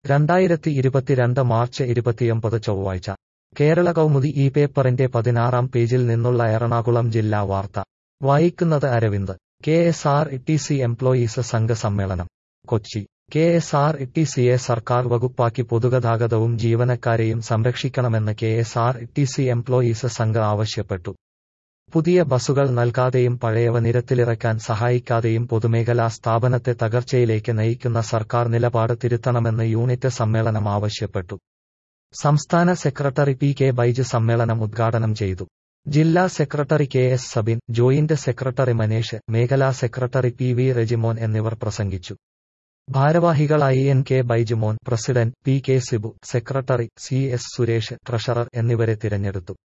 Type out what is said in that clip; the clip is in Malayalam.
രണ്ടായിരത്തി ഇരുപത്തിരണ്ട് മാർച്ച് ഇരുപത്തിയൊമ്പത് ചൊവ്വാഴ്ച കേരള കൗമുദി ഈ പേപ്പറിന്റെ പതിനാറാം പേജിൽ നിന്നുള്ള എറണാകുളം ജില്ലാ വാർത്ത വായിക്കുന്നത് Aravind K S R T C employees Sangh സമ്മേളനം Kochi K S R T സിയെ സർക്കാർ വകുപ്പാക്കി പൊതുഗതാഗതവും ജീവനക്കാരെയും സംരക്ഷിക്കണമെന്ന് K S R T C employees Sangh ആവശ്യപ്പെട്ടു പുതിയ ബസുകൾ നൽകാതെയും പഴയവ നിരത്തിലിറക്കാൻ സഹായിക്കാതെയും പൊതുമേഖലാ സ്ഥാപനത്തെ തകർച്ചയിലേക്ക് നയിക്കുന്ന സർക്കാർ നിലപാട് തിരുത്തണമെന്ന് യൂണിറ്റ് സമ്മേളനം ആവശ്യപ്പെട്ടു സംസ്ഥാന സെക്രട്ടറി പി കെ ബൈജ് സമ്മേളനം ഉദ്ഘാടനം ചെയ്തു ജില്ലാ secretary K S Sabin joint secretary Manesh മേഖലാ സെക്രട്ടറി പി വി റെജിമോൻ എന്നിവർ പ്രസംഗിച്ചു ഭാരവാഹികളായി N K Baijumon president P K Sibu secretary C S Suresh treasurer എന്നിവരെ തിരഞ്ഞെടുത്തു